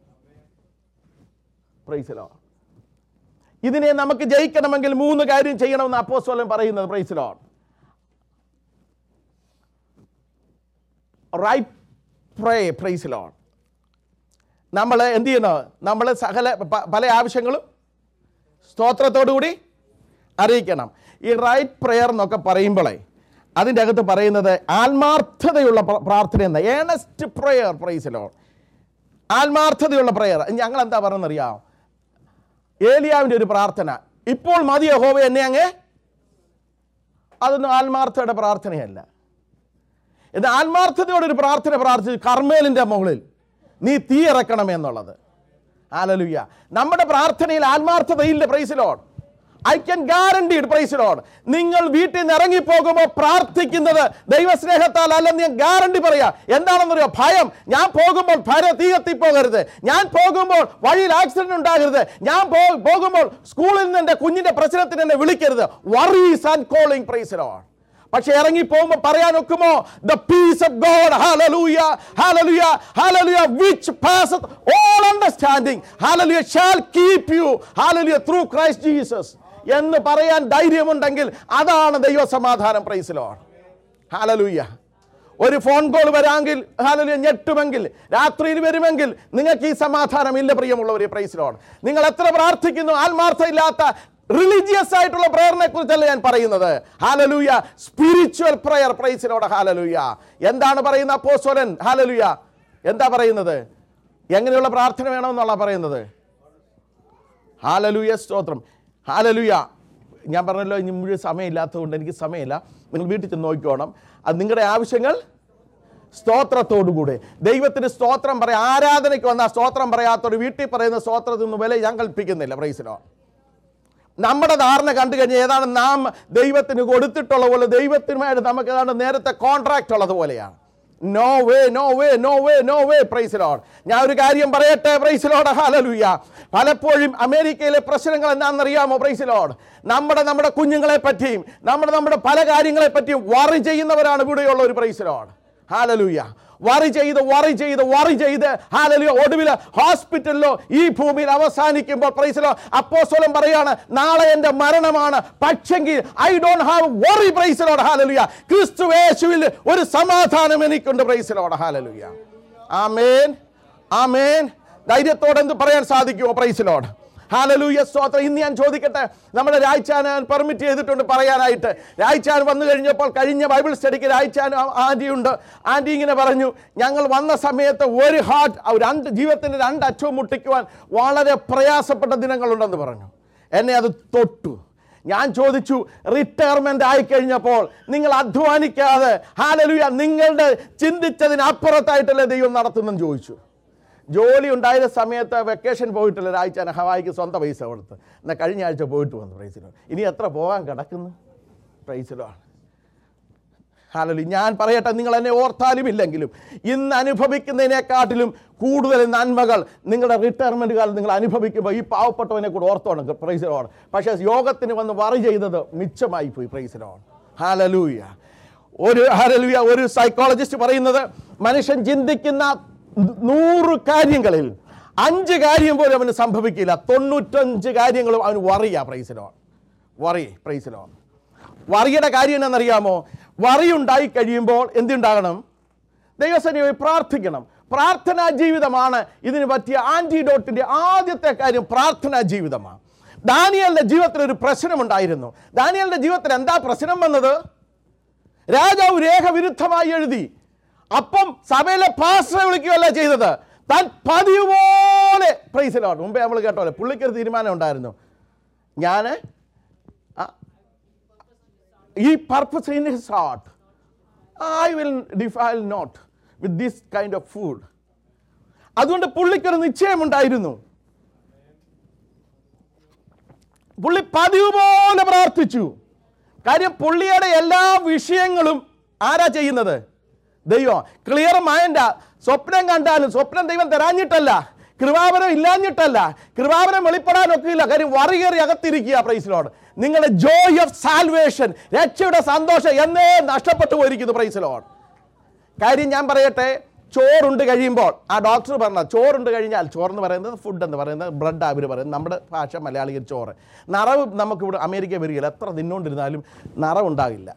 praise the Lord ഇതിനെ നമുക്ക് ജയിക്കണമെങ്കിൽ മൂന്ന് കാര്യം ചെയ്യണമെന്ന് അപ്പോസ്തലൻ പറയുന്നത് പ്രൈസിലോ റൈറ്റ് പ്രേ പ്രൈസിലോ നമ്മൾ എന്ത് ചെയ്യണം നമ്മൾ സകല പ- പല ആവശ്യങ്ങളും സ്തോത്രത്തോടു കൂടി അറിയിക്കണം ഈ റൈറ്റ് പ്രെയർ എന്നൊക്കെ പറയുമ്പോഴേ അതിൻ്റെ അകത്ത് പറയുന്നത് ആത്മാർത്ഥതയുള്ള പ്ര- പ്രാർത്ഥന എന്ന ഏണസ്റ്റ് പ്രെയർ പ്രൈസിലോ ആത്മാർത്ഥതയുള്ള പ്രെയർ ഞങ്ങൾ എന്താ പറയുന്നറിയാം ഏലിയാവിൻ്റെ ഒരു പ്രാർത്ഥന ഇപ്പോൾ മതി യഹോവ എന്നെ അങ്ങ് അതൊന്നും ആത്മാർത്ഥയുടെ പ്രാർത്ഥനയല്ല ഇത് ആത്മാർത്ഥതയോടെ ഒരു പ്രാർത്ഥന പ്രാർത്ഥിച്ചു കർമ്മേലിൻ്റെ മുകളിൽ നീ തീ ഇറക്കണമേ എന്നുള്ളത് ആലലുയ്യ നമ്മുടെ പ്രാർത്ഥനയിൽ ആത്മാർത്ഥതയില്ല praise the Lord I can guaranteed praise the Lord നിങ്ങൾ വീട്ടിൽ നിന്ന് ഇറങ്ങിപ്പോകുമ്പോൾ പ്രാർത്ഥിക്കുന്നത് ദൈവസ്നേഹത്താൽ അല്ലെന്ന് ഞാൻ ഗ്യാരണ്ടി പറയാ എന്താണെന്നറിയോ ഭയം ഞാൻ പോകുമ്പോൾ ഭയ തീ കത്തിപ്പോകരുത് ഞാൻ പോകുമ്പോൾ വഴിയിൽ ആക്സിഡന്റ് ഉണ്ടാകരുത് ഞാൻ പോ- പോകുമ്പോൾ സ്കൂളിൽ നിന്ന് എൻ്റെ കുഞ്ഞിൻ്റെ പ്രശ്നത്തിന് എന്നെ വിളിക്കരുത് വറീസ് ആൻഡ് കോളിംഗ് പ്രൈസിലോട് പക്ഷെ ഇറങ്ങി പോകുമ്പോൾ പറയാൻ ഒക്കുമോ the peace of God hallelujah hallelujah hallelujah which passes all understanding hallelujah shall keep you hallelujah through Christ Jesus എന്ന് പറയാൻ ധൈര്യമുണ്ടെങ്കിൽ അതാണ് ദൈവസമാധാനം പ്രൈസിലോൺ ഹാലലൂയ ഒരു ഫോൺ കോൾ വരാമെങ്കിൽ ഹാലലൂയ ഞെട്ടുമെങ്കിൽ രാത്രിയിൽ വരുമെങ്കിൽ നിങ്ങൾക്ക് ഈ സമാധാനം ഇല്ല പ്രിയമുള്ളവരെ പ്രൈസിലോൺ നിങ്ങൾ എത്ര പ്രാർത്ഥിക്കുന്നു ആത്മാർത്ഥമില്ലാത്ത റിലീജിയസ് ആയിട്ടുള്ള പ്രയറിനെ കുറിച്ചല്ല ഞാൻ പറയുന്നത് hallelujah spiritual prayer praise the Lord hallelujah എന്താണ് പറയുന്ന അപ്പോസ്വലൻ ഹാലലൂയ എന്താ പറയുന്നത് എങ്ങനെയുള്ള പ്രാർത്ഥന വേണമെന്നുള്ള പറയുന്നത് ഹാലലൂയ സ്തോത്രം ഹാലലൂയ ഞാൻ പറഞ്ഞല്ലോ ഇനി മുഴുവൻ സമയമില്ലാത്തതുകൊണ്ട് എനിക്ക് സമയമില്ല നിങ്ങൾ വീട്ടിൽ ചെന്ന് നോക്കിക്കോണം അത് നിങ്ങളുടെ ആവശ്യങ്ങൾ സ്തോത്രത്തോടുകൂടെ ദൈവത്തിന് സ്തോത്രം പറയാം ആരാധനയ്ക്ക് വന്ന സ്തോത്രം പറയാത്തൊരു വീട്ടിൽ പറയുന്ന സ്തോത്രത്തിൽ നിന്ന് വില ഞാൻ കൽപ്പിക്കുന്നില്ല പ്രൈസിനോ നമ്മുടെ ധാരണ കണ്ടു കഴിഞ്ഞാൽ ഏതാണ് നാം ദൈവത്തിന് കൊടുത്തിട്ടുള്ള പോലെ ദൈവത്തിനുമായിട്ട് നമുക്ക് ഏതാണ്ട് നേരത്തെ കോൺട്രാക്റ്റ് ഉള്ളത് പോലെയാണ് no way no way no way no way praise the Lord ഞാൻ ഒരു കാര്യം പറയട്ടെ പ്രൈസിലോട് ഹാലലൂയ പലപ്പോഴും അമേരിക്കയിലെ പ്രശ്നങ്ങൾ എന്താണെന്നറിയാമോ പ്രൈസിലോട് നമ്മുടെ നമ്മുടെ കുഞ്ഞുങ്ങളെ പറ്റിയും നമ്മുടെ നമ്മുടെ പല കാര്യങ്ങളെ പറ്റിയും വറി ചെയ്യുന്നവരാണ് ഇവിടെയുള്ള ഒരു പ്രൈസിലോട് ഹാലലൂയ വറി ചെയ്ത് വറി ചെയ്ത് വറി ചെയ്ത് ഹാലലിയോ ഒടുവിൽ ഹോസ്പിറ്റലിലോ ഈ ഭൂമിയിൽ അവസാനിക്കുമ്പോൾ പ്രൈസിലോ അപ്പോസ്വലം പറയാണ് നാളെ എൻ്റെ മരണമാണ് പക്ഷെങ്കിൽ I don't have worry praise the Lord hallelujah ക്രിസ്തു യേശുവിൽ ഒരു സമാധാനം എനിക്കുണ്ട് പ്രൈസിലോട് ഹാലലുയ ആമേൻ ആമേൻ ധൈര്യത്തോടെ എന്ത് പറയാൻ സാധിക്കുമോ പ്രൈസിലോട് ഹാലലൂയ സ്തോത്രം ഇന്ന് ഞാൻ ചോദിക്കട്ടെ നമ്മുടെ രായ്ച്ചാൻ പെർമിറ്റ് ചെയ്തിട്ടുണ്ട് പറയാനായിട്ട് രായ്ച്ചാൻ വന്നു കഴിഞ്ഞപ്പോൾ കഴിഞ്ഞ ബൈബിൾ സ്റ്റഡിക്ക് രായ്ച്ചാൻ ആൻറ്റി ഉണ്ട് ആൻറ്റി ഇങ്ങനെ പറഞ്ഞു ഞങ്ങൾ വന്ന സമയത്ത് ഒരു ഹാർട്ട് രണ്ട് ജീവിതത്തിൻ്റെ രണ്ട് അറ്റവും മുട്ടിക്കുവാൻ വളരെ പ്രയാസപ്പെട്ട ദിനങ്ങളുണ്ടെന്ന് പറഞ്ഞു എന്നെ അത് തൊട്ടു ഞാൻ ചോദിച്ചു റിട്ടയർമെന്റ് ആയി കഴിഞ്ഞപ്പോൾ നിങ്ങൾ അധ്വാനിക്കാതെ ഹാലലുയ നിങ്ങളുടെ ചിന്തിച്ചതിനപ്പുറത്തായിട്ടല്ലേ ദൈവം നടത്തുന്നെന്ന് ചോദിച്ചു ജോലി ഉണ്ടായ സമയത്ത് വെക്കേഷൻ പോയിട്ടില്ല ഒരാഴ്ച ഹവായിക്ക് സ്വന്തം പൈസ കൊടുത്ത് എന്നാൽ കഴിഞ്ഞ ആഴ്ച പോയിട്ട് വന്നു പ്രൈസിലോ ഇനി എത്ര പോകാൻ കിടക്കുന്നു പ്രൈസിലോ ആണ് ഹാലലി ഞാൻ പറയട്ടെ നിങ്ങൾ എന്നെ ഓർത്താലും ഇല്ലെങ്കിലും ഇന്ന് അനുഭവിക്കുന്നതിനെക്കാട്ടിലും കൂടുതൽ നന്മകൾ നിങ്ങളുടെ റിട്ടയർമെൻറ്റ് കാലം നിങ്ങൾ അനുഭവിക്കുമ്പോൾ ഈ പാവപ്പെട്ടവനെ കൂടെ ഓർത്തോണം പ്രൈസിലോണ് പക്ഷേ യോഗത്തിന് വന്ന് വറി ചെയ്തത് മിച്ചമായി പോയി പ്രൈസിലോൺ ഹാലലൂയ ഒരു ഹാലലൂയ ഒരു സൈക്കോളജിസ്റ്റ് പറയുന്നത് മനുഷ്യൻ ചിന്തിക്കുന്ന നൂറ് കാര്യങ്ങളിൽ അഞ്ച് കാര്യം പോലും അവന് സംഭവിക്കില്ല തൊണ്ണൂറ്റഞ്ച് കാര്യങ്ങളും അവന് വറിയാ പ്രൈസിലോൺ വറി പ്രൈസിലോൺ വറിയുടെ കാര്യം എന്നറിയാമോ വറി ഉണ്ടായി കഴിയുമ്പോൾ എന്തുണ്ടാകണം ദൈവസേനയെ പ്രാർത്ഥിക്കണം പ്രാർത്ഥനാ ജീവിതമാണ് ഇതിന് പറ്റിയ ആൻറ്റിഡോട്ടിൻ്റെ ആദ്യത്തെ കാര്യം പ്രാർത്ഥനാ ജീവിതമാണ് ദാനിയലിൻ്റെ ജീവിതത്തിൽ ഒരു പ്രശ്നമുണ്ടായിരുന്നു ദാനിയലിൻ്റെ ജീവിതത്തിൽ എന്താ പ്രശ്നം വന്നത് രാജാവ് രേഖ വിരുദ്ധമായി എഴുതി അപ്പം സഭയിലെ പാസ്റ്ററെ വിളിക്കുകയല്ല ചെയ്തത് താൻ പതിവ് പോലെ പ്രൈസ് ലോട്ട് മുമ്പേ നമ്മൾ കേട്ടോ പോലെ പുള്ളിക്കൊരു തീരുമാനം ഉണ്ടായിരുന്നു ഞാൻ ഈ purpose in his heart I will defile not with this kind of food അതുകൊണ്ട് പുള്ളിക്കൊരു നിശ്ചയമുണ്ടായിരുന്നു പുള്ളി പതിവ് പോലെ പ്രാർത്ഥിച്ചു കാര്യം പുള്ളിയുടെ എല്ലാ വിഷയങ്ങളും ആരാ ചെയ്യുന്നത് ദൈവം ക്ലിയർ മൈൻഡാ സ്വപ്നം കണ്ടാലും സ്വപ്നം ദൈവം തരാഞ്ഞിട്ടല്ല കൃപാവരം ഇല്ലാഞ്ഞിട്ടല്ല കൃപാവരം വെളിപ്പെടാനൊക്കെ ഇല്ല കാര്യം വറികേറി അകത്തിരിക്കുക പ്രൈസിലോട് നിങ്ങളുടെ ജോയ് ഓഫ് സാൽവേഷൻ രക്ഷയുടെ സന്തോഷം എന്നേ നഷ്ടപ്പെട്ടു പോയിരിക്കുന്നു പ്രൈസിലോട് കാര്യം ഞാൻ പറയട്ടെ ചോറുണ്ട് കഴിയുമ്പോൾ ആ ഡോക്ടർ പറഞ്ഞ ചോറുണ്ട് കഴിഞ്ഞാൽ ചോറെന്ന് പറയുന്നത് ഫുഡ് എന്ന് പറയുന്നത് ബ്ലഡ് അവർ പറയുന്നത് നമ്മുടെ ഭാഷ മലയാളികൾ ചോറ് നിറവ് നമുക്കിവിടെ അമേരിക്ക വരികയില്ല എത്ര തിന്നുകൊണ്ടിരുന്നാലും നിറവുണ്ടാകില്ല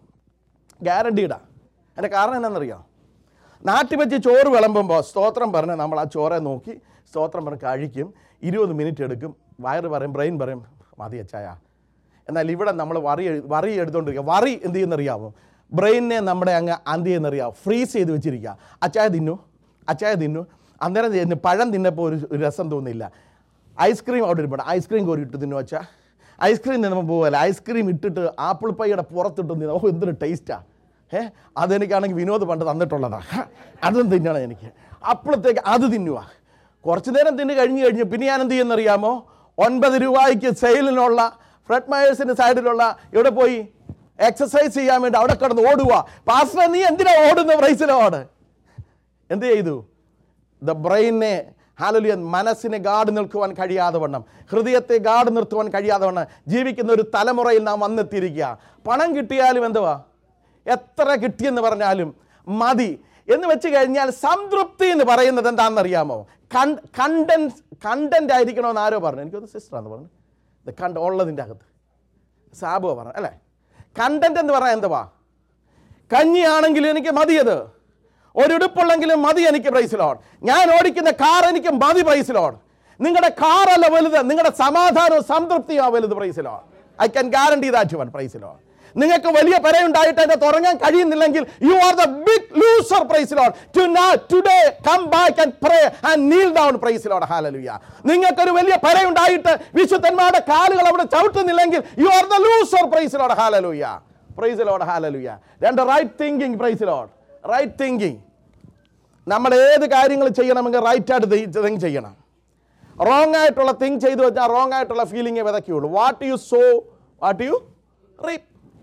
ഗ്യാരണ്ടീഡാ അതിൻ്റെ കാരണം എന്നാണെന്നറിയാം നാട്ടിൽ വെച്ച് ചോറ് വിളമ്പുമ്പോൾ സ്തോത്രം പറഞ്ഞ് നമ്മൾ ആ ചോറെ നോക്കി സ്തോത്രം പറഞ്ഞ് കഴിക്കും ഇരുപത് മിനിറ്റ് എടുക്കും വയറ് പറയും ബ്രെയിൻ പറയും മതി അച്ചായ എന്നാൽ ഇവിടെ നമ്മൾ വറി എഴു- വറി എടുത്തുകൊണ്ടിരിക്കുക വറി എന്ത് ചെയ്യുന്നറിയാമോ ബ്രെയിനിനെ നമ്മുടെ അങ്ങ് എന്ത് ചെയ്യുന്നറിയാമോ ഫ്രീസ് ചെയ്ത് വെച്ചിരിക്കുക അച്ചായ തിന്നു അച്ചായ തിന്നു അന്നേരം തിന്നു പഴം തിന്നപ്പോൾ ഒരു ഒരു രസം തോന്നില്ല ഐസ്ക്രീം അവിടെ ഇരിപ്പുണ്ട് ഐസ്ക്രീം കോരി ഇട്ട് തിന്നു അച്ഛാ ഐസ്ക്രീം തിന്നുമ്പോൾ പോകല്ല ഐസ്ക്രീം ഇട്ടിട്ട് ആപ്പിൾ പൈയുടെ പുറത്തിട്ട് തിന്നു ഓ എന്തൊരു ടേസ്റ്റാ ഏ അതെനിക്കാണെങ്കിൽ വിനോദ് പണ്ട് തന്നിട്ടുള്ളതാ ഹ, അതും തിന്നണം എനിക്ക് അപ്പോഴത്തേക്ക് അത് തിന്നുക കുറച്ച് നേരം തിന്നു കഴിഞ്ഞ് കഴിഞ്ഞ് പിന്നെ ഞാൻ എന്ത് ചെയ്യുന്നറിയാമോ ഒൻപത് രൂപയ്ക്ക് സെയിലിനുള്ള ഫ്രെഡ് മയേഴ്സിൻ്റെ സൈഡിലുള്ള ഇവിടെ പോയി എക്സസൈസ് ചെയ്യാൻ വേണ്ടി അവിടെ കിടന്ന് ഓടുക പാസ്റ്റർ നീ എന്തിനാ ഓടുന്ന പ്രൈസിലോട് എന്ത് ചെയ്തു ദ ബ്രെയിനെ ഹാലലിയ മനസ്സിനെ ഗാഡ് നിൽക്കുവാൻ കഴിയാതെ വണ്ണം ഹൃദയത്തെ ഗാഡ് നിർത്തുവാൻ കഴിയാതെ വണ്ണം ജീവിക്കുന്ന ഒരു തലമുറയിൽ നാം വന്നെത്തിയിരിക്കുക പണം കിട്ടിയാലും എന്തുവാ എത്ര കിട്ടിയെന്ന് പറഞ്ഞാലും മതി എന്ന് വെച്ച് കഴിഞ്ഞാൽ സംതൃപ്തി എന്ന് പറയുന്നത് എന്താണെന്നറിയാമോ കണ്ടന്റ് കണ്ടന്റ് ആയിരിക്കണമെന്ന് ആരോ പറഞ്ഞു എനിക്കൊന്ന് സിസ്റ്ററാന്ന് പറഞ്ഞു ഇത് കണ്ട ഉള്ളതിൻ്റെ അകത്ത് സാബോ പറഞ്ഞു അല്ലേ കണ്ടന്റ് എന്ന് പറഞ്ഞാൽ എന്തുവാ കഞ്ഞിയാണെങ്കിലും എനിക്ക് മതിയത് ഒരുടുപ്പുള്ളെങ്കിലും മതി എനിക്ക് പ്രൈസിലോട് ഞാൻ ഓടിക്കുന്ന കാർ എനിക്ക് മതി പ്രൈസിലോട് നിങ്ങളുടെ കാറല്ല വലുത് നിങ്ങളുടെ സമാധാനവും സംതൃപ്തിയും വലുത് praise the Lord I can guarantee that one praise the Lord നിങ്ങൾക്ക് വലിയ പെരയുണ്ടായിട്ട് അതിനെ തുടങ്ങാൻ കഴിയുന്നില്ലെങ്കിൽ you are the big loser praise the Lord to today come back and pray and kneel down praise the Lord hallelujah നിങ്ങൾക്കൊരു വലിയ പെരയുണ്ടായിട്ട് വിശുദ്ധന്മാരുടെ കാലുകൾ അവിടെ ചവിട്ടുന്നില്ലെങ്കിൽ you are the loser praise the Lord hallelujah praise the Lord hallelujah രണ്ട് right thinking praise the Lord right thinking നമ്മൾ ഏത് കാര്യങ്ങൾ ചെയ്യണമെങ്കിൽ റൈറ്റ് ആയിട്ട് തിങ്ക് ചെയ്യണം റോങ് ആയിട്ടുള്ള തിങ്ക് ചെയ്തു വെച്ചാൽ റോങ് ആയിട്ടുള്ള ഫീലിംഗേ വിതയ്ക്കുള്ളൂ what you sow what you reap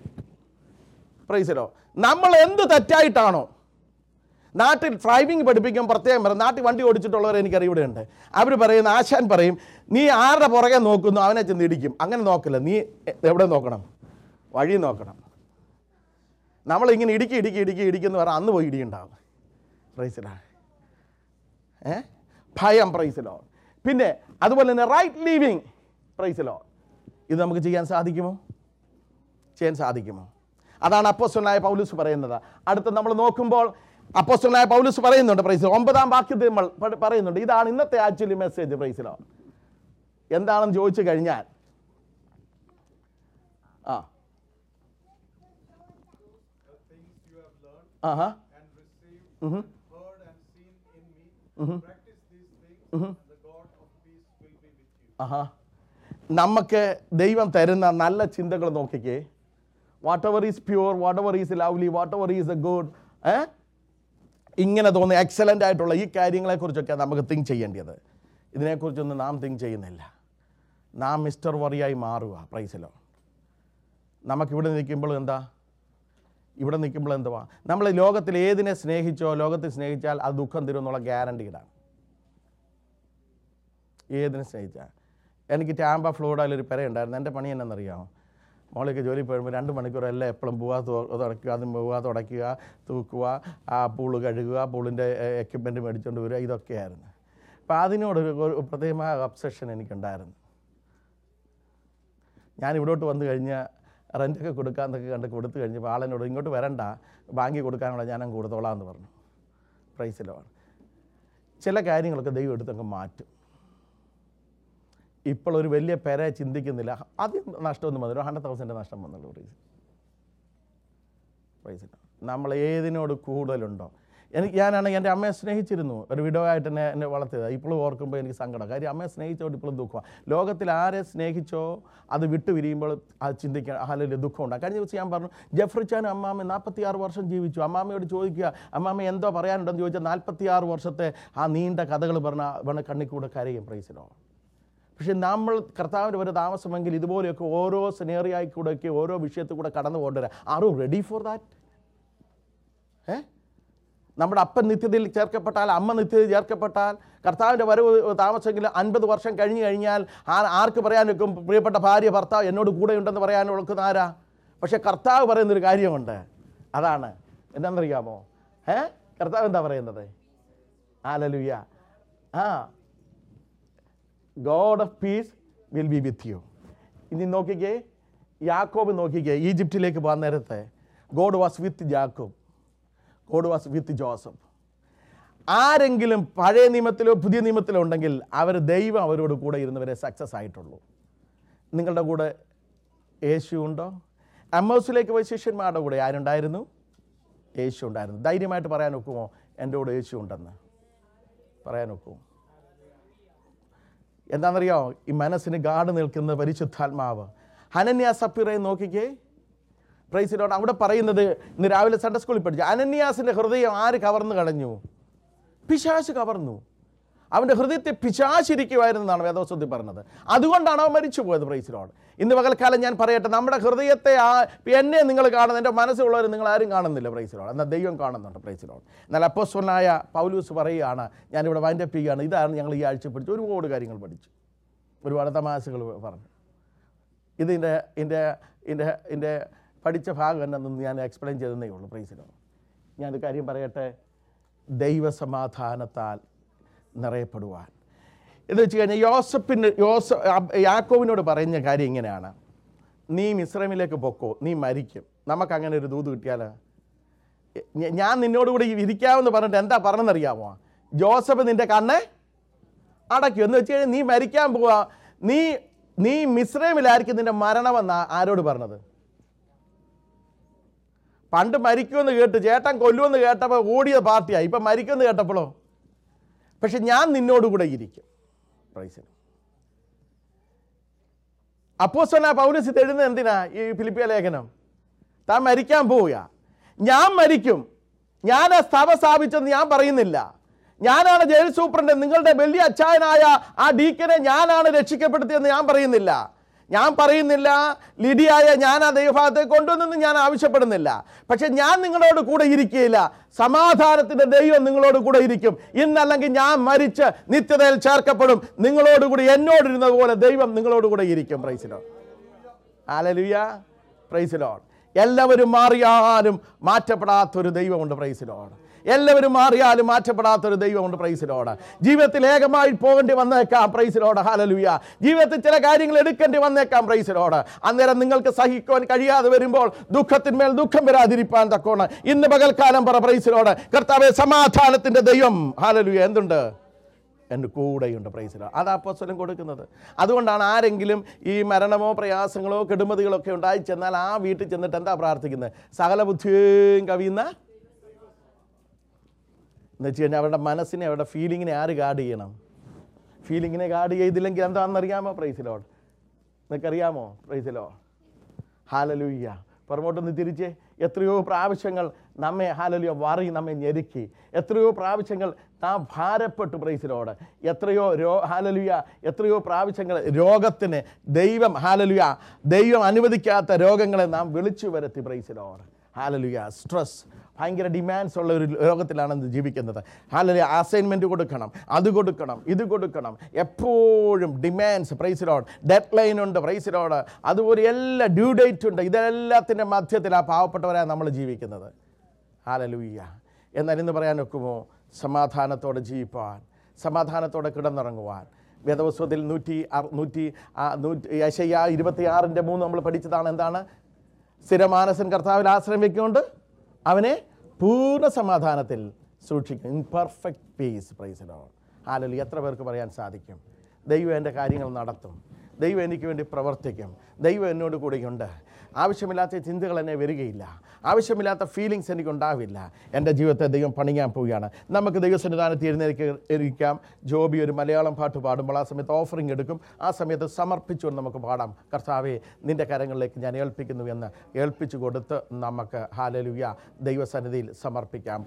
praise the Lord നമ്മൾ എന്ത് തെറ്റായിട്ടാണോ നാട്ടിൽ ഡ്രൈവിംഗ് പഠിപ്പിക്കും പ്രത്യേകം പറയും നാട്ടിൽ വണ്ടി ഓടിച്ചിട്ടുള്ളവർ എനിക്കറിയാം ഇവിടെ ഉണ്ട് അവർ പറയുന്ന ആശാൻ പറയും നീ ആരുടെ പുറകെ നോക്കുന്നു അവനെ ചെന്ന് ഇടിക്കും അങ്ങനെ നോക്കില്ല നീ എ- എവിടെ നോക്കണം വഴി നോക്കണം നമ്മളിങ്ങനെ ഇടുക്കി ഇടുക്കി ഇടുക്കി ഇടിക്കുന്നു പറഞ്ഞാൽ അന്ന് പോയി ഇടിയുണ്ടാവും പ്രൈസിലാണ് ഏ ഭയം പ്രൈസിലോ പിന്നെ അതുപോലെ തന്നെ റൈറ്റ് ലീവിങ് പ്രൈസിലോ ഇത് നമുക്ക് ചെയ്യാൻ സാധിക്കുമോ ചെയ്യാൻ സാധിക്കുമോ അതാണ് അപ്പോസ്റ്റലായ പൗലൂസ് പറയുന്നത് അടുത്ത് നമ്മൾ നോക്കുമ്പോൾ അപ്പോസ്റ്റലായ പൗലൂസ് പറയുന്നുണ്ട് പ്രൈസിലോ ഒമ്പതാം വാക്യത്തിൽ നമ്മൾ പ- പറയുന്നുണ്ട് ഇതാണ് ഇന്നത്തെ ആക്ച്വലി മെസ്സേജ് പ്രൈസിലോ എന്താണെന്ന് ചോദിച്ചു കഴിഞ്ഞാൽ ആ the things you have learned Aaha and received, Mhm. heard and seen in me. Mhm. Practice these things, and the God of peace will be with you. ആഹാ നമുക്ക് ദൈവം തരുന്ന നല്ല ചിന്തകൾ നോക്കിക്കേ whatever is pure whatever is lovely whatever is a good ഏ ഇങ്ങനെ തോന്നുന്ന excellent ആയിട്ടുള്ള ഈ കാര്യങ്ങളെക്കുറിച്ചൊക്കെ നമുക്ക് തിങ്ക് ചെയ്യേണ്ടത് ഇതിനെക്കുറിച്ചൊന്നും നാം തിങ്ക് ചെയ്യുന്നില്ല നാം മിസ്റ്റർ വറിയായി മാറുക പ്രൈസിലോ നമുക്കിവിടെ നിൽക്കുമ്പോൾ എന്താ ഇവിടെ നിൽക്കുമ്പോൾ എന്തുവാ നമ്മൾ ലോകത്തിൽ ഏതിനെ സ്നേഹിച്ചോ ലോകത്തിൽ സ്നേഹിച്ചാൽ അത് ദുഃഖം തരും എന്നുള്ള ഗ്യാരണ്ടീഡാണ് ഏതിനെ സ്നേഹിച്ചാൽ എനിക്ക് ടാമ്പ ഫ്ലോറിഡയിൽ ഒരു പെരയുണ്ടായിരുന്നു എൻ്റെ പണി എന്നറിയാമോ മോളൊക്കെ ജോലി പോയുമ്പോൾ രണ്ട് മണിക്കൂർ എല്ലാം എപ്പോഴും പോവാ തുടയ്ക്കുക അതും പോവുക തുടയ്ക്കുക തൂക്കുക ആ പൂള് കഴുകുക പൂളിൻ്റെ എക്യുപ്മെൻറ്റ് മേടിച്ചുകൊണ്ട് വരിക ഇതൊക്കെയായിരുന്നു അപ്പോൾ അതിനോടൊരു ഒരു പ്രത്യേകമായ ഒബ്സെഷൻ എനിക്കുണ്ടായിരുന്നു ഞാൻ ഇവിടോട്ട് വന്നു കഴിഞ്ഞാൽ റെൻ്റൊക്കെ കൊടുക്കാമെന്നൊക്കെ കണ്ട് കൊടുത്തു കഴിഞ്ഞപ്പോൾ ആളിനോട് ഇങ്ങോട്ട് വരണ്ട ബാങ്കിൽ കൊടുക്കാനുള്ള ഞാനും കൊടുത്തോളാം എന്ന് പറഞ്ഞു പ്രൈസിലാണ് ചില കാര്യങ്ങളൊക്കെ ദൈവം എടുത്തങ്ങ് മാറ്റും ഇപ്പോൾ ഒരു വലിയ പെര ചിന്തിക്കുന്നില്ല ആദ്യം നഷ്ടമൊന്നും വന്നില്ല ഒരു ഹൺഡ്രഡ് തൗസൻഡ് നഷ്ടം വന്നുള്ളൂ പ്രൈസ് പ്രൈസില്ല നമ്മൾ ഏതിനോട് കൂടുതലുണ്ടോ എനിക്ക് ഞാനാണെങ്കിൽ എൻ്റെ അമ്മയെ സ്നേഹിച്ചിരുന്നു ഒരു വിഡോ ആയിട്ട് എന്നെ എന്നെ വളർത്തിയത് ഇപ്പോഴും ഓർക്കുമ്പോൾ എനിക്ക് സങ്കടം കാര്യം അമ്മയെ സ്നേഹിച്ചോണ്ട് ഇപ്പോഴും ദുഃഖമാണ് ലോകത്തിൽ ആരെ സ്നേഹിച്ചോ അത് വിട്ടു പിരിയുമ്പോൾ അത് ചിന്തിക്കാൻ അല്ലെങ്കിൽ ദുഃഖമുണ്ട് കഴിഞ്ഞ ദിവസം ഞാൻ പറഞ്ഞു ജഫ്രിച്ചാനും അമ്മാമ്മ നാൽപ്പത്തി ആറ് വർഷം ജീവിച്ചു അമ്മാമ്മയോട് ചോദിക്കുക അമ്മാമ്മ എന്തോ പറയാനുണ്ടെന്ന് ചോദിച്ചാൽ നാൽപ്പത്തി ആറ് വർഷത്തെ ആ നീണ്ട കഥകൾ പറഞ്ഞ വേണ കണ്ണിക്കൂടെ കരയും പ്രൈസിനോ പക്ഷെ നമ്മൾ കർത്താവിൻ്റെ ഒരു താമസമെങ്കിൽ ഇതുപോലെയൊക്കെ ഓരോ സിനേറിയായി കൂടെയൊക്കെ ഓരോ വിഷയത്തിൽ കൂടെ കടന്നു കൊണ്ടുവരാം are you ready for that ഏ നമ്മുടെ അപ്പൻ നിത്യതയിൽ ചേർക്കപ്പെട്ടാൽ അമ്മ നിത്യതയിൽ ചേർക്കപ്പെട്ടാൽ കർത്താവിൻ്റെ വരവ് താമസമെങ്കിൽ അൻപത് വർഷം കഴിഞ്ഞ് കഴിഞ്ഞാൽ ആ ആർക്ക് പറയാൻ വെക്കും പ്രിയപ്പെട്ട ഭാര്യ ഭർത്താവ് എന്നോട് കൂടെയുണ്ടെന്ന് പറയാൻ ഒഴുക്കുന്ന ആരാ പക്ഷെ കർത്താവ് പറയുന്നൊരു കാര്യമുണ്ട് അതാണ് എന്താണെന്നറിയാമോ ഏ കർത്താവ് എന്താ പറയുന്നത് ആലലുയ്യ ആ God of peace will be with you ഇനി നോക്കിക്കേ യാക്കോബ് നോക്കിക്കേ ഈജിപ്തിലേക്ക് പോകാൻ നേരത്തെ God was with Jacob God was with Joseph ആരെങ്കിലും പഴയ നിയമത്തിലോ പുതിയ നിയമത്തിലോ ഉണ്ടെങ്കിൽ അവർ ദൈവം അവരോട് കൂടെ ഇരുന്നവരെ സക്സസ് ആയിട്ടുള്ളൂ നിങ്ങളുടെ കൂടെ യേശു ഉണ്ടോ അമ്മോസിലേക്ക് പോയ ശിഷ്യന്മാരുടെ കൂടെ ആരുണ്ടായിരുന്നു യേശു ഉണ്ടായിരുന്നു ധൈര്യമായിട്ട് പറയാൻ ഒക്കുമോ എൻ്റെ കൂടെ യേശു ഉണ്ടെന്ന് പറയാൻ ഒക്കുമോ എന്താണെന്നറിയോ ഈ മനസ്സിന് ഗാഡ് നിൽക്കുന്ന പരിശുദ്ധാത്മാവ് ഹനന്യ സപ്പിറെ നോക്കിക്കേ പ്രൈസിലോട്ട് അവിടെ പറയുന്നത് ഇന്ന് രാവിലെ സൺഡേ സ്കൂളിൽ പഠിച്ചു അനന്യാസിൻ്റെ ഹൃദയം ആര് കവർന്നു കളഞ്ഞു പിശാശ് കവർന്നു അവൻ്റെ ഹൃദയത്തെ പിശാശിരിക്കുമായിരുന്നെന്നാണ് വേദോസ്വത്തിൽ പറഞ്ഞത് അതുകൊണ്ടാണ് അവൻ മരിച്ചു പോയത് പ്രൈസിലോട് ഇന്ന് പകൽക്കാലം ഞാൻ പറയട്ടെ നമ്മുടെ ഹൃദയത്തെ ആ എന്നെ നിങ്ങൾ കാണുന്നത് എൻ്റെ മനസ്സിലുള്ളവർ നിങ്ങൾ ആരും കാണുന്നില്ല പ്രൈസിലോട് എന്നാൽ ദൈവം കാണുന്നുണ്ട് പ്രൈസിലോട് എന്നാൽ അപ്പോസ്വനായ പൗലൂസ് പറയുകയാണ് ഞാനിവിടെ വൈൻഡപ്പ് ചെയ്യുകയാണ് ഇതാണ് ഞങ്ങൾ ഈ ആഴ്ച പഠിച്ചു ഒരുപാട് കാര്യങ്ങൾ പഠിച്ചു ഒരുപാട് തമാശകൾ പറഞ്ഞു ഇതിൻ്റെ ഇതിൻ്റെ ഇതിൻ്റെ ഇതിൻ്റെ പഠിച്ച ഭാഗം എന്നു ഞാൻ എക്സ്പ്ലെയിൻ ചെയ്തതേ ഉള്ളൂ പ്രൈസിലോ ഞാനൊരു കാര്യം പറയട്ടെ ദൈവസമാധാനത്താൽ നിറയപ്പെടുവാൻ എന്ന് വെച്ച് കഴിഞ്ഞാൽ യോസഫിന് യോസ അബ്- യാക്കോവിനോട് പറയുന്ന കാര്യം ഇങ്ങനെയാണ് നീ മിശ്രമിലേക്ക് പൊക്കോ നീ മരിക്കും നമുക്കങ്ങനെ ഒരു ദൂത് കിട്ടിയാൽ ഞ- ഞാൻ നിന്നോട് കൂടി ഇരിക്കാമെന്ന് പറഞ്ഞിട്ട് എന്താ പറഞ്ഞെന്നറിയാമോ ജോസഫ് നിൻ്റെ കണ്ണെ അടയ്ക്കും എന്ന് വെച്ച് കഴിഞ്ഞാൽ നീ മരിക്കാൻ പോവാ നീ നീ മിശ്രമിലായിരിക്കും നിന്റെ മരണമെന്ന് ആരോട് പറഞ്ഞത് പണ്ട് മരിക്കുമെന്ന് കേട്ട് ചേട്ടൻ കൊല്ലുമെന്ന് കേട്ടപ്പോൾ ഓടിയ പാർട്ടിയായി ഇപ്പം മരിക്കുമെന്ന് കേട്ടപ്പോഴോ പക്ഷെ ഞാൻ നിന്നോടുകൂടെ ഇരിക്കും പ്രൈസിന് അപ്പോസ്തലനായ പൗലസ് ഇത് എഴുതുന്നത് എന്തിനാ ഈ ഫിലിപ്പിയ ലേഖനം താൻ മരിക്കാൻ പോവുക ഞാൻ മരിക്കും ഞാൻ ആ സ്ഥവ സ്ഥാപിച്ചെന്ന് ഞാൻ പറയുന്നില്ല ഞാനാണ് ജയിൽ സൂപ്രണ്ട് നിങ്ങളുടെ വലിയ അച്ചായനായ ആ ഡീക്കനെ ഞാനാണ് രക്ഷിക്കപ്പെടുത്തിയെന്ന് ഞാൻ പറയുന്നില്ല ഞാൻ പറയുന്നില്ല ലിഡിയായ ഞാൻ ആ ദൈവഭാഗത്തെ കൊണ്ടുവന്നെന്ന് ഞാൻ ആവശ്യപ്പെടുന്നില്ല പക്ഷെ ഞാൻ നിങ്ങളോട് കൂടെ ഇരിക്കുകയില്ല സമാധാനത്തിന്റെ ദൈവം നിങ്ങളോട് കൂടെ ഇരിക്കും ഇന്നല്ലെങ്കിൽ ഞാൻ മരിച്ച് നിത്യതയിൽ ചേർക്കപ്പെടും നിങ്ങളോട് കൂടി എന്നോടിരുന്നത് പോലെ ദൈവം നിങ്ങളോട് കൂടെ ഇരിക്കും പ്രൈസിലോ ആലലുയ പ്രൈസിലോൺ എല്ലാവരും മാറിയാലും മാറ്റപ്പെടാത്തൊരു ദൈവമുണ്ട് പ്രൈസിലോൺ എല്ലാവരും മാറിയാലും മാറ്റപ്പെടാത്തൊരു ദൈവമുണ്ട് പ്രൈസിലോട് ജീവിതത്തിൽ ഏകമായി പോകേണ്ടി വന്നേക്കാം പ്രൈസിലോട് ഹാലലുയ ജീവിതത്തിൽ ചില കാര്യങ്ങൾ എടുക്കേണ്ടി വന്നേക്കാം പ്രൈസിലോട് അന്നേരം നിങ്ങൾക്ക് സഹിക്കുവാൻ കഴിയാതെ വരുമ്പോൾ ദുഃഖത്തിന്മേൽ ദുഃഖം വരാതിരിപ്പാൻ തക്കോണ് ഇന്ന് പകൽക്കാലം പറ പ്രൈസിലോട് കർത്താവെ സമാധാനത്തിന്റെ ദൈവം ഹാലലുയ എന്തുണ്ട് എൻ്റെ കൂടെയുണ്ട് പ്രൈസിലോ അതാ അപ്പോസ്തലൻ കൊടുക്കുന്നത് അതുകൊണ്ടാണ് ആരെങ്കിലും ഈ മരണമോ പ്രയാസങ്ങളോ കെടുമതികളോ ഒക്കെ ഉണ്ടായി ചെന്നാൽ ആ വീട്ടിൽ ചെന്നിട്ട് എന്താ പ്രാർത്ഥിക്കുന്നത് സകല ബുദ്ധിയും കവിയുന്ന എന്ന് വെച്ച് കഴിഞ്ഞാൽ അവരുടെ മനസ്സിനെ അവരുടെ ഫീലിങ്ങിനെ ആര് ഗാർഡ് ചെയ്യണം ഫീലിങ്ങിനെ ഗാർഡ് ചെയ്തില്ലെങ്കിൽ എന്താണെന്നറിയാമോ പ്രൈസിലോട് നിനക്കറിയാമോ പ്രൈസിലോ ഹാലലൂയ്യ പുറമോട്ടൊന്ന് തിരിച്ച് എത്രയോ പ്രാവശ്യങ്ങൾ നമ്മെ ഹാലലുയ വറി നമ്മെ ഞെരുക്കി എത്രയോ പ്രാവശ്യങ്ങൾ നാം ഭാരപ്പെട്ടു പ്രൈസിലോട് എത്രയോ രോ ഹാലലുയ എത്രയോ പ്രാവശ്യങ്ങൾ രോഗത്തിന് ദൈവം ഹാലലുയ ദൈവം അനുവദിക്കാത്ത രോഗങ്ങളെ നാം വിളിച്ചു വരുത്തി പ്രൈസിലോട് ഹാലലുയ സ്ട്രെസ് ഭയങ്കര ഡിമാൻഡ്സ് ഉള്ള ഒരു ലോകത്തിലാണ് ഇന്ന് ജീവിക്കുന്നത് ഹാലലുയ അസൈൻമെൻറ്റ് കൊടുക്കണം അത് കൊടുക്കണം ഇത് കൊടുക്കണം എപ്പോഴും ഡിമാൻഡ്സ് പ്രൈസിലോട് ഡെഡ് ലൈൻ ഉണ്ട് പ്രൈസിലോട് അതുപോലെ എല്ലാ ഡ്യൂ ഡേറ്റ് ഉണ്ട് ഇതെല്ലാത്തിൻ്റെ മധ്യത്തിൽ ആ പാവപ്പെട്ടവരാണ് നമ്മൾ ജീവിക്കുന്നത് ഹാലലൂയ്യ എന്നാൽ ഇന്ന് പറയാൻ ഒക്കുമോ സമാധാനത്തോടെ ജീവിപ്പാൻ സമാധാനത്തോടെ കിടന്നുറങ്ങുവാൻ വേദവസ്വത്തിൽ നൂറ്റി അറു- നൂറ്റി ആ, നൂറ്റി യശയ്യ ഇരുപത്തിയാറിൻ്റെ മൂന്ന് നമ്മൾ പഠിച്ചതാണ് എന്താണ് സ്ഥിരമാനസൻ കർത്താവിൽ ആശ്രയം വെക്കൊണ്ട് അവനെ പൂർണ്ണ സമാധാനത്തിൽ സൂക്ഷിക്കും in perfect peace praise the Lord hallelujah എത്ര പേർക്ക് പറയാൻ സാധിക്കും ദൈവം എൻ്റെ കാര്യങ്ങൾ നടത്തും ദൈവം എനിക്ക് വേണ്ടി പ്രവർത്തിക്കും ദൈവം എന്നോട് കൂടെയുണ്ട് ആവശ്യമില്ലാത്ത ചിന്തകൾ എന്നെ വരികയില്ല ആവശ്യമില്ലാത്ത ഫീലിങ്സ് എനിക്കുണ്ടാവില്ല എൻ്റെ ജീവിതത്തെ ദൈവം പണിയാൻ പോവുകയാണ് നമുക്ക് ദൈവസന്നിധാനത്തിൽ എഴുന്നേൽക്ക ഇരിക്കാം ജോബി ഒരു മലയാളം പാട്ട് പാടുമ്പോൾ ആ സമയത്ത് ഓഫറിംഗ് എടുക്കും ആ സമയത്ത് സമർപ്പിച്ചുകൊണ്ട് നമുക്ക് പാടാം കർത്താവെ നിൻ്റെ കരങ്ങളിലേക്ക് ഞാൻ ഏൽപ്പിക്കുന്നു എന്ന് ഏൽപ്പിച്ചു കൊടുത്ത് നമുക്ക് ഹാലലുയ ദൈവസന്നിധിയിൽ സമർപ്പിക്കാം